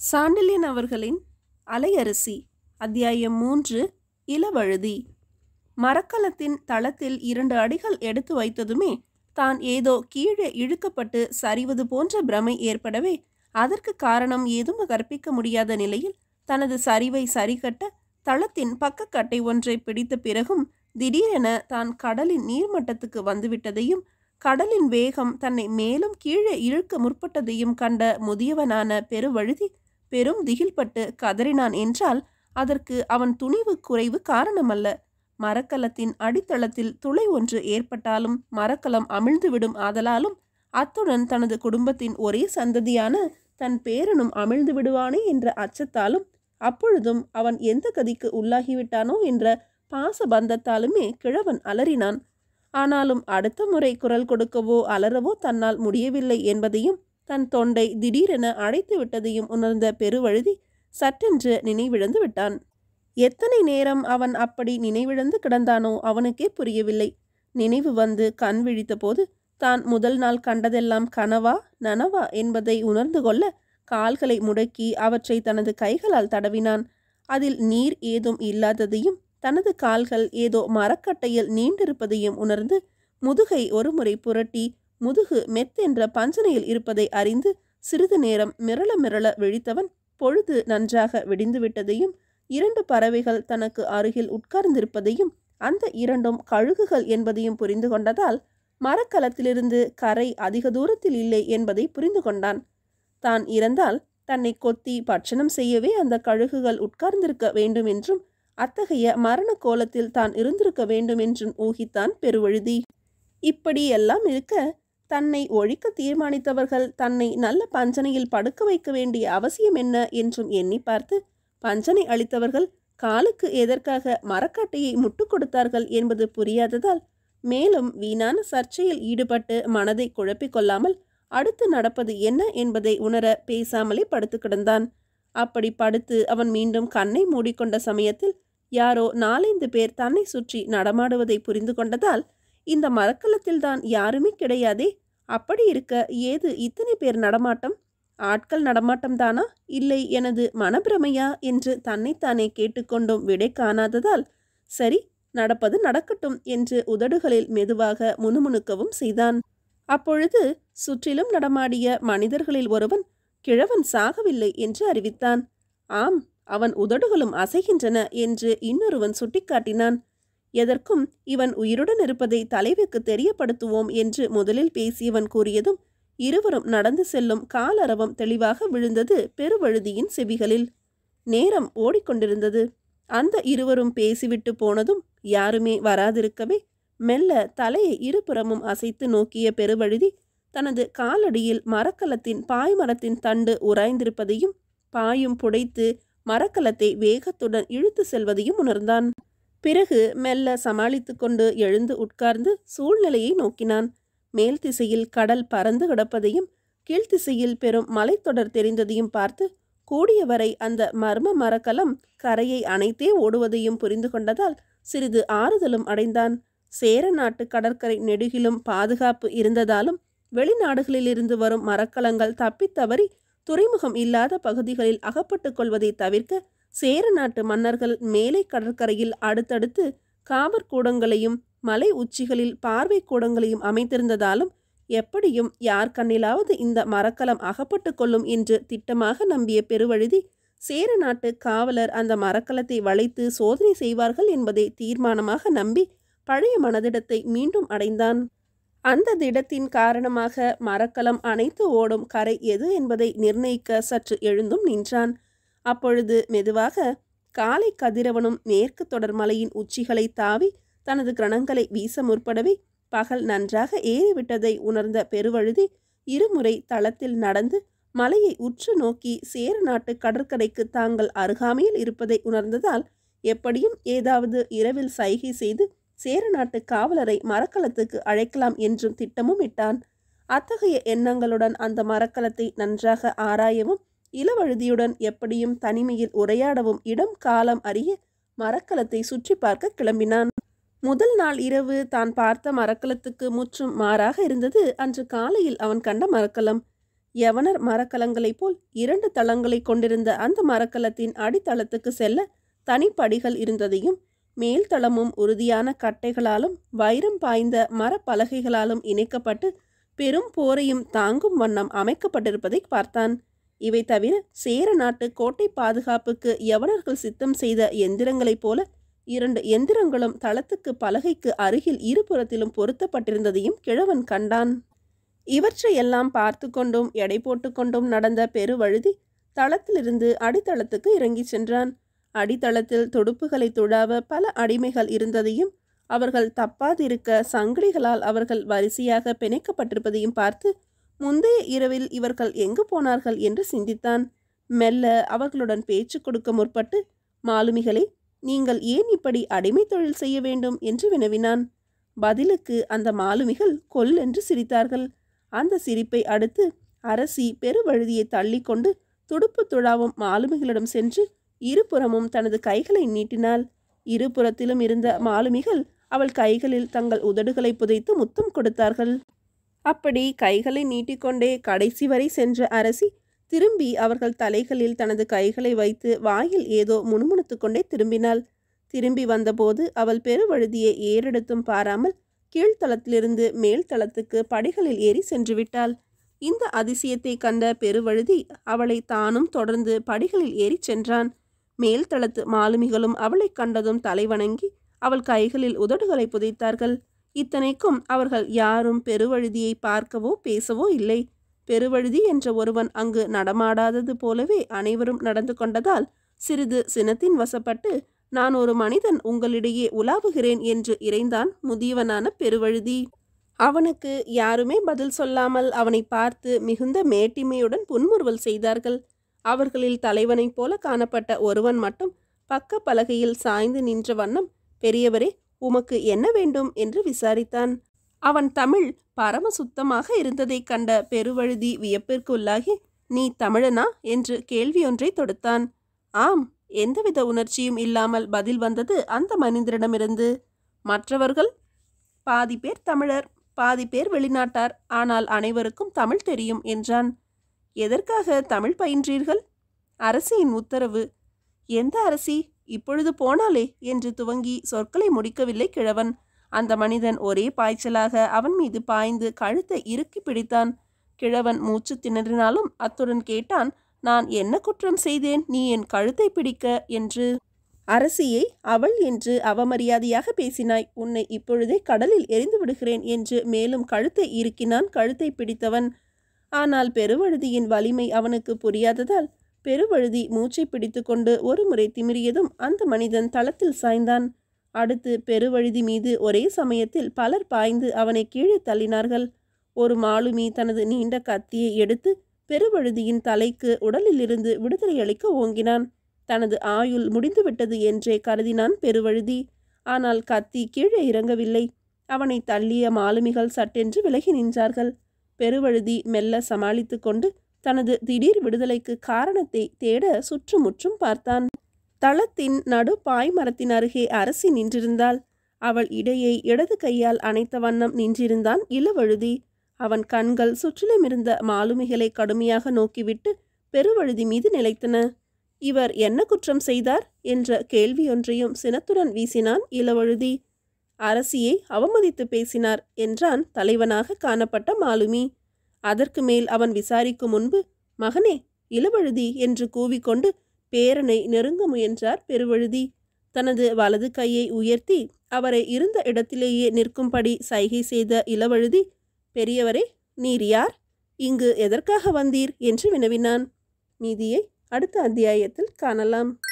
சாண்டில்யன் அவர்களின் அலையரசி அத்தியாயம் மூன்று இளவழுதி மரக்கலத்தின் தளத்தில் இரண்டு அடிகள் எடுத்து வைத்ததுமே தான் ஏதோ கீழே இழுக்கப்பட்டு சரிவது போன்ற பிரமை ஏற்படவே அதற்கு காரணம் ஏதும் கற்பிக்க முடியாத நிலையில் தனது சரிவை சரிகட்ட தளத்தின் பக்கக்கட்டை ஒன்றை பிடித்த பிறகும் திடீரென தான் கடலின் நீர்மட்டத்துக்கு வந்துவிட்டதையும் கடலின் வேகம் தன்னை மேலும் கீழே இழுக்க முற்பட்டதையும் கண்ட முதியவனான பெருவழுதி பெரும் திகில்பட்டு கதறினான் என்றால் அதற்கு அவன் துணிவு குறைவு காரணமல்ல மரக்கலத்தின் அடித்தளத்தில் துளை ஒன்று ஏற்பட்டாலும் மரக்கலம் அமிழ்ந்துவிடும் ஆதலாலும் அத்துடன் தனது குடும்பத்தின் ஒரே சந்ததியான தன் பேரனும் அமிழ்ந்து விடுவானே என்ற அச்சத்தாலும் அப்பொழுதும் அவன் எந்த கதிக்கு உள்ளாகிவிட்டானோ என்ற பாச பந்தத்தாலுமே கிழவன் அலறினான் ஆனாலும் அடுத்த முறை குரல் கொடுக்கவோ அலறவோ தன்னால் முடியவில்லை என்பதையும் தன் தொண்டை திடீரென அடைத்து விட்டதையும் உணர்ந்த பெருவழுதி சட்டென்று நினைவிழந்து விட்டான் எத்தனை நேரம் அவன் அப்படி நினைவிழந்து கிடந்தானோ அவனுக்கே புரியவில்லை நினைவு வந்து கண் விழித்தபோது தான் முதல் நாள் கண்டதெல்லாம் கனவா நனவா என்பதை உணர்ந்து கொள்ள கால்களை முடக்கி அவற்றை தனது கைகளால் தடவினான் அதில் நீர் ஏதும் இல்லாததையும் தனது கால்கள் ஏதோ மரக்கட்டையில் நீண்டிருப்பதையும் உணர்ந்து முதுகை ஒருமுறை புரட்டி முதுகு மெத்தென்ற பஞ்சனையில் இருப்பதை அறிந்து சிறிது நேரம் மிரள மிரள விழித்தவன் பொழுது நன்றாக விடிந்துவிட்டதையும் இரண்டு பறவைகள் தனக்கு அருகில் உட்கார்ந்திருப்பதையும் அந்த இரண்டும் கழுகுகள் என்பதையும் புரிந்து கொண்டதால் மரக்கலத்திலிருந்து கரை அதிக தூரத்தில் இல்லை என்பதை புரிந்து கொண்டான் தான் இறந்தால் தன்னை கொத்தி பட்சணம் செய்யவே அந்த கழுகுகள் உட்கார்ந்திருக்க வேண்டும் என்றும் அத்தகைய மரண கோலத்தில் தான் இருந்திருக்க வேண்டும் என்றும் ஊகித்தான் பெருவழுதி இப்படி எல்லாம் இருக்க தன்னை ஒழிக்க தீர்மானித்தவர்கள் தன்னை நல்ல பஞ்சனையில் படுக்க வைக்க வேண்டிய அவசியம் என்ன என்றும் எண்ணி பார்த்து பஞ்சனை அளித்தவர்கள் காலுக்கு எதற்காக மரக்கட்டையை முட்டுக் கொடுத்தார்கள் என்பது புரியாததால் மேலும் வீணான சர்ச்சையில் ஈடுபட்டு மனதை குழப்பிக் கொள்ளாமல் அடுத்து நடப்பது என்ன என்பதை உணர பேசாமலே படுத்து கிடந்தான் அப்படி படுத்து அவன் மீண்டும் கண்ணை மூடிக்கொண்ட சமயத்தில் யாரோ நாலைந்து பேர் தன்னை சுற்றி நடமாடுவதை புரிந்து கொண்டதால் இந்த மரக்கலத்தில்தான் யாருமே கிடையாதே அப்படி இருக்க ஏது இத்தனை பேர் நடமாட்டம் ஆட்கள் நடமாட்டம் தானா இல்லை எனது மனப்பிரமையா என்று தன்னைத்தானே கேட்டுக்கொண்டும் விடை காணாததால் சரி நடப்பது நடக்கட்டும் என்று உதடுகளில் மெதுவாக முணுமுணுக்கவும் செய்தான் அப்பொழுது சுற்றிலும் நடமாடிய மனிதர்களில் ஒருவன் கிழவன் சாகவில்லை என்று அறிவித்தான் ஆம் அவன் உதடுகளும் அசைகின்றன என்று இன்னொருவன் சுட்டிக்காட்டினான் எதற்கும் இவன் உயிருடன் இருப்பதை தலைவிக்கு தெரியப்படுத்துவோம் என்று முதலில் பேசியவன் கூறியதும் இருவரும் நடந்து செல்லும் காலரவம் தெளிவாக விழுந்தது பெருவழுதியின் செவிகளில் நேரம் ஓடிக்கொண்டிருந்தது அந்த இருவரும் பேசிவிட்டு போனதும் யாருமே வராதிருக்கவே மெல்ல தலையை இருபுறமும் அசைத்து நோக்கிய பெருவழுதி தனது காலடியில் மரக்கலத்தின் பாய்மரத்தின் தண்டு உராய்ந்திருப்பதையும் பாயும் புடைத்து மரக்கலத்தை வேகத்துடன் இழுத்து செல்வதையும் உணர்ந்தான் பிறகு மெல்ல சமாளித்து கொண்டு எழுந்து உட்கார்ந்து சூழ்நிலையை நோக்கினான் மேல் திசையில் கடல் பறந்து கிடப்பதையும் கீழ்த்திசையில் பெரும் மலைத்தொடர் தெரிந்ததையும் பார்த்து கூடியவரை அந்த மர்ம மரக்கலம் கரையை அணைத்தே ஓடுவதையும் புரிந்து கொண்டதால் சிறிது ஆறுதலும் அடைந்தான் சேர நாட்டு கடற்கரை நெடுகிலும் பாதுகாப்பு இருந்ததாலும் வெளிநாடுகளிலிருந்து வரும் மரக்கலங்கள் தப்பித்தவறி துறைமுகம் இல்லாத பகுதிகளில் அகப்பட்டுக் கொள்வதை தவிர்க்க சேர நாட்டு மன்னர்கள் மேலை கடற்கரையில் அடுத்தடுத்து காவற் கூடங்களையும் மலை உச்சிகளில் பார்வை கூடங்களையும் அமைத்திருந்ததாலும் எப்படியும் யார் கண்ணிலாவது இந்த மரக்கலம் அகப்பட்டு கொள்ளும் என்று திட்டமாக நம்பிய பெருவழுதி சேர நாட்டு காவலர் அந்த மரக்கலத்தை வளைத்து சோதனை செய்வார்கள் என்பதை தீர்மானமாக நம்பி பழைய மனதிடத்தை மீண்டும் அடைந்தான் அந்த திடத்தின் காரணமாக மரக்கலம் அனைத்து ஓடும் கரை எது என்பதை நிர்ணயிக்க சற்று எழுந்தும் நின்றான் அப்பொழுது மெதுவாக காலை கதிரவனும் மேற்கு தொடர் மலையின் உச்சிகளை தாவி தனது கிரணங்களை வீச முற்படவே பகல் நன்றாக ஏறிவிட்டதை உணர்ந்த பெருவழுதி இருமுறை தளத்தில் நடந்து மலையை உற்று நோக்கி சேர நாட்டு கடற்கரைக்கு தாங்கள் அருகாமையில் இருப்பதை உணர்ந்ததால் எப்படியும் ஏதாவது இரவில் சைகை செய்து சேர நாட்டு காவலரை மரக்கலத்துக்கு அழைக்கலாம் என்றும் திட்டமும் இட்டான் அத்தகைய எண்ணங்களுடன் அந்த மரக்கலத்தை நன்றாக ஆராயவும் இளவழுதியுடன் எப்படியும் தனிமையில் உரையாடவும் இடம் காலம் அறிய மரக்கலத்தை சுற்றி பார்க்க கிளம்பினான் முதல் நாள் இரவு தான் பார்த்த மரக்கலத்துக்கு முற்றும் மாறாக இருந்தது அன்று காலையில் அவன் கண்ட மரக்கலம் யவனர் மரக்கலங்களைப் போல் இரண்டு தளங்களை கொண்டிருந்த அந்த மரக்கலத்தின் அடித்தளத்துக்கு செல்ல தனிப்படிகள் இருந்ததையும் மேல்தளமும் உறுதியான கட்டைகளாலும் வைரம் பாய்ந்த மரப்பலகைகளாலும் இணைக்கப்பட்டு பெரும் போரையும் தாங்கும் வண்ணம் அமைக்கப்பட்டிருப்பதை பார்த்தான் இவை தவிர சேர நாட்டு கோட்டை பாதுகாப்புக்கு யவனர்கள் சித்தம் செய்த எந்திரங்களைப் போல இரண்டு எந்திரங்களும் தளத்துக்கு பலகைக்கு அருகில் இருபுறத்திலும் பொருத்தப்பட்டிருந்ததையும் கிழவன் கண்டான் இவற்றையெல்லாம் பார்த்து கொண்டும் எடை போட்டு கொண்டும் நடந்த பெருவழுதி தளத்திலிருந்து அடித்தளத்துக்கு இறங்கிச் சென்றான் அடித்தளத்தில் துடுப்புகளை துழாவ பல அடிமைகள் இருந்ததையும் அவர்கள் தப்பாதிருக்க சங்கிலிகளால் அவர்கள் வரிசையாக பிணைக்கப்பட்டிருப்பதையும் பார்த்து முந்தைய இரவில் இவர்கள் எங்கு போனார்கள் என்று சிந்தித்தான் மெல்ல அவர்களுடன் பேச்சு கொடுக்க முற்பட்டு மாலுமிகளே நீங்கள் ஏன் இப்படி அடிமை தொழில் செய்ய வேண்டும் என்று வினவினான் பதிலுக்கு அந்த மாலுமிகள் கொல் என்று சிரித்தார்கள் அந்த சிரிப்பை அடுத்து அரசி பெருவழுதியை தள்ளிக்கொண்டு துடுப்பு துழாவும் மாலுமிகளிடம் சென்று இருபுறமும் தனது கைகளை நீட்டினாள் இருபுறத்திலும் இருந்த மாலுமிகள் அவள் கைகளில் தங்கள் உதடுகளை புதைத்து முத்தம் கொடுத்தார்கள் அப்படி கைகளை நீட்டிக்கொண்டே கடைசி வரை சென்ற அரசி திரும்பி அவர்கள் தலைகளில் தனது கைகளை வைத்து வாயில் ஏதோ முணுமுணுத்துக் கொண்டே திரும்பினாள் திரும்பி வந்தபோது அவள் பெருவழுதியை ஏறெடுத்தும் பாராமல் கீழ்த்தளத்திலிருந்து மேல் தளத்துக்கு படிகளில் ஏறி சென்று விட்டாள் இந்த அதிசயத்தை கண்ட பெருவழுதி அவளை தானும் தொடர்ந்து படிகளில் ஏறிச் சென்றான் மேல் தளத்து மாலுமிகளும் அவளைக் கண்டதும் தலைவணங்கி அவள் கைகளில் உதடுகளை புதைத்தார்கள் இத்தனைக்கும் அவர்கள் யாரும் பெருவழுதியை பார்க்கவோ பேசவோ இல்லை பெருவழுதி என்ற ஒருவன் அங்கு நடமாடாதது போலவே அனைவரும் நடந்து கொண்டதால் சிறிது சினத்தின் வசப்பட்டு நான் ஒரு மனிதன் உங்களிடையே உலாவுகிறேன் என்று இறைந்தான் முதியவனான பெருவழுதி அவனுக்கு யாருமே பதில் சொல்லாமல் அவனை பார்த்து மிகுந்த மேட்டிமையுடன் புன்முறுவல் செய்தார்கள் அவர்களில் தலைவனைப் போல காணப்பட்ட ஒருவன் மட்டும் பக்க பலகையில் சாய்ந்து நின்ற வண்ணம் பெரியவரே உமக்கு என்ன வேண்டும் என்று விசாரித்தான் அவன் தமிழ் பரம சுத்தமாக இருந்ததைக் கண்ட பெருவழுதி வியப்பிற்கு உள்ளாகி நீ தமிழனா என்று கேள்வியொன்றை தொடுத்தான் ஆம் எந்தவித உணர்ச்சியும் இல்லாமல் பதில் வந்தது அந்த மனிதரிடமிருந்து மற்றவர்கள் பாதி பேர் தமிழர் பாதி பேர் வெளிநாட்டார் ஆனால் அனைவருக்கும் தமிழ் தெரியும் என்றான் எதற்காக தமிழ் பயின்றீர்கள் அரசியின் உத்தரவு எந்த அரசி இப்பொழுது போனாலே என்று துவங்கி சொற்களை முடிக்கவில்லை கிழவன் அந்த மனிதன் ஒரே பாய்ச்சலாக அவன் மீது பாய்ந்து கழுத்தை இறுக்கி பிடித்தான் கிழவன் மூச்சு திணறினாலும் அத்துடன் கேட்டான் நான் என்ன குற்றம் செய்தேன் நீ என் கழுத்தை பிடிக்க என்று அரசியை அவள் என்று அவமரியாதையாக பேசினாய் உன்னை இப்பொழுதே கடலில் எரிந்து விடுகிறேன் என்று மேலும் கழுத்தை இறுக்கினான் கழுத்தை பிடித்தவன் ஆனால் பெருவழுதியின் வலிமை அவனுக்கு புரியாததால் பெருவழுதி மூச்சை பிடித்துக்கொண்டு ஒரு முறை திமிரியதும் அந்த மனிதன் தளத்தில் சாய்ந்தான் அடுத்து பெருவழுதி மீது ஒரே சமயத்தில் பலர் பாய்ந்து அவனை கீழே தள்ளினார்கள் ஒரு மாலுமி தனது நீண்ட கத்தியை எடுத்து பெருவழுதியின் தலைக்கு உடலிலிருந்து விடுதலை அளிக்க ஓங்கினான் தனது ஆயுள் முடிந்துவிட்டது என்றே கருதினான் பெருவழுதி ஆனால் கத்தி கீழே இறங்கவில்லை அவனை தள்ளிய மாலுமிகள் சட்டென்று விலகி நின்றார்கள் பெருவழுதி மெல்ல சமாளித்து கொண்டு தனது திடீர் விடுதலைக்கு காரணத்தை தேட சுற்றுமுற்றும் பார்த்தான் தளத்தின் நடு பாய்மரத்தின் அருகே அரசி நின்றிருந்தாள் அவள் இடையை இடது கையால் அணைத்த வண்ணம் நின்றிருந்தான் இளவழுதி அவன் கண்கள் சுற்றிலுமிருந்த மாலுமிகளை கடுமையாக நோக்கிவிட்டு பெருவழுதி மீது நிலைத்தன இவர் என்ன குற்றம் செய்தார் என்ற கேள்வியொன்றையும் சினத்துடன் வீசினான் இளவழுதி அரசியை அவமதித்து பேசினார் என்றான் தலைவனாக காணப்பட்ட மாலுமி அதற்கு மேல் அவன் விசாரிக்கும் முன்பு மகனே இளவழுதி என்று கூவிக்கொண்டு பேரனை நெருங்க முயன்றார் பெருவழுதி தனது வலது கையை உயர்த்தி அவரை இருந்த இடத்திலேயே நிற்கும்படி சைகை செய்த இளவழுதி பெரியவரே நீர் யார் இங்கு எதற்காக வந்தீர் என்று வினவினான் மீதியை அடுத்த அத்தியாயத்தில் காணலாம்